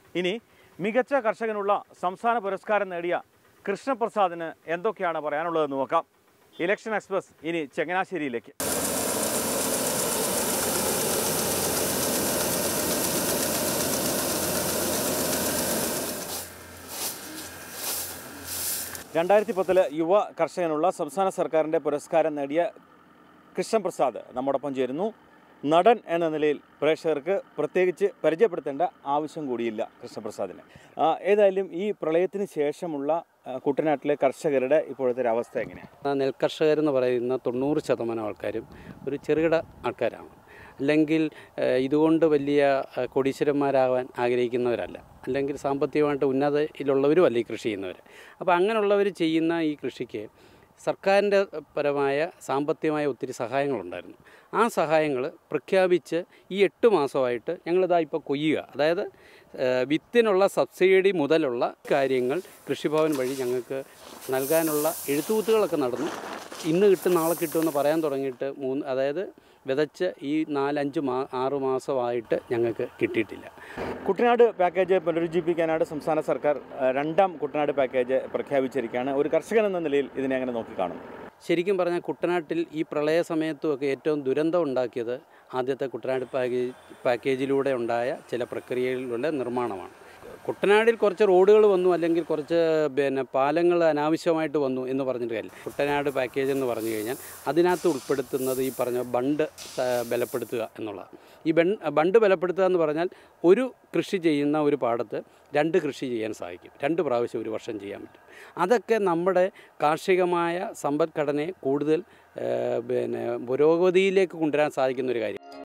ഇനി മികച്ച കർഷകനുള്ള സംസ്ഥാന പുരസ്കാരം നേടിയ കൃഷ്ണപ്രസാദിന് എന്തൊക്കെയാണ് പറയാനുള്ളതെന്ന് നോക്കാം ഇലക്ഷൻ എക്സ്പ്രസ് ഇനി ചങ്ങനാശ്ശേരിയിലേക്ക് രണ്ടായിരത്തി പത്തില് യുവ കർഷകനുള്ള സംസ്ഥാന സർക്കാരിൻ്റെ പുരസ്കാരം നേടിയ കൃഷ്ണപ്രസാദ് നമ്മോടൊപ്പം ചേരുന്നു നടൻ എന്ന നിലയിൽ പ്രേക്ഷകർക്ക് പ്രത്യേകിച്ച് പരിചയപ്പെടുത്തേണ്ട ആവശ്യം കൂടിയില്ല കൃഷ്ണപ്രസാദിന് ആ, ഏതായാലും ഈ പ്രളയത്തിന് ശേഷമുള്ള ആ, കുട്ടനാട്ടിലെ കർഷകരുടെ ഇപ്പോഴത്തെ ഒരു അവസ്ഥ എങ്ങനെയാണ് ആ നെൽകർഷകരെന്ന് പറയുന്ന തൊണ്ണൂറ് ശതമാനം ആൾക്കാരും ഒരു ചെറുകിട ആൾക്കാരാണ് അല്ലെങ്കിൽ ഏഹ്, ഇതുകൊണ്ട് വലിയ ഏഹ്, കോടീശ്വരന്മാരാകാൻ ആഗ്രഹിക്കുന്നവരല്ല അല്ലെങ്കിൽ സാമ്പത്തികമായിട്ട് ഉന്നതയിലുള്ളവരുമല്ല ഈ കൃഷി ചെയ്യുന്നവർ അപ്പോൾ അങ്ങനെയുള്ളവർ ചെയ്യുന്ന ഈ കൃഷിക്ക് സർക്കാരിൻ്റെ പരമായ സാമ്പത്തികമായ ഒത്തിരി സഹായങ്ങളുണ്ടായിരുന്നു ആ സഹായങ്ങൾ പ്രഖ്യാപിച്ച് ഈ എട്ട് മാസമായിട്ട് ഞങ്ങളിതാ ഇപ്പോൾ കൊയ്യുക അതായത് ഏഹ്, വിത്തിനുള്ള സബ്സിഡി മുതലുള്ള കാര്യങ്ങൾ കൃഷിഭവൻ വഴി ഞങ്ങൾക്ക് നൽകാനുള്ള എഴുത്തുകൂത്തുകളൊക്കെ നടന്നു ഇന്ന് കിട്ടും നാളെ കിട്ടുമെന്ന് പറയാൻ തുടങ്ങിയിട്ട് മൂന്ന് അതായത് വിതച്ച് ഈ നാലഞ്ച് മാ ആറ് മാസമായിട്ട് ഞങ്ങൾക്ക് കിട്ടിയിട്ടില്ല കുട്ടനാട് പാക്കേജ് പുനരുജ്ജീവിപ്പിക്കാനായിട്ട് സംസ്ഥാന സർക്കാർ ആ, രണ്ടാം കുട്ടനാട് പാക്കേജ് പ്രഖ്യാപിച്ചിരിക്കുകയാണ് ഒരു കർഷകൻ എന്ന നിലയിൽ ഇതിനെ അങ്ങനെ നോക്കിക്കാണും ശരിക്കും പറഞ്ഞാൽ കുട്ടനാട്ടിൽ ഈ പ്രളയ സമയത്തുമൊക്കെ ഏറ്റവും ദുരന്തം ഉണ്ടാക്കിയത് ആദ്യത്തെ കുട്ടനാട് പാക്കേജ് പാക്കേജിലൂടെ ഉണ്ടായ ചില പ്രക്രിയകളുടെ നിർമ്മാണമാണ് കുട്ടനാടിൽ കുറച്ച് റോഡുകൾ വന്നു അല്ലെങ്കിൽ കുറച്ച് പിന്നെ പാലങ്ങൾ അനാവശ്യമായിട്ട് വന്നു എന്ന് പറഞ്ഞിട്ട് കാര്യമില്ല കുട്ടനാട് പാക്കേജ് എന്ന് പറഞ്ഞു കഴിഞ്ഞാൽ അതിനകത്ത് ഉൾപ്പെടുത്തുന്നത് ഈ പറഞ്ഞ ബണ്ട് സ- ബലപ്പെടുത്തുക എന്നുള്ളതാണ് ഈ ബൺ ബണ്ട് ബലപ്പെടുത്തുക എന്ന് പറഞ്ഞാൽ ഒരു കൃഷി ചെയ്യുന്ന ഒരു പാടത്ത് രണ്ട് കൃഷി ചെയ്യാൻ സാധിക്കും രണ്ട് പ്രാവശ്യം ഒരു വർഷം ചെയ്യാൻ പറ്റും അതൊക്കെ നമ്മുടെ കാർഷികമായ സമ്പദ്ഘടനയെ കൂടുതൽ ഏഹ്, പിന്നെ പുരോഗതിയിലേക്ക് കൊണ്ടുവരാൻ സാധിക്കുന്ന ഒരു കാര്യം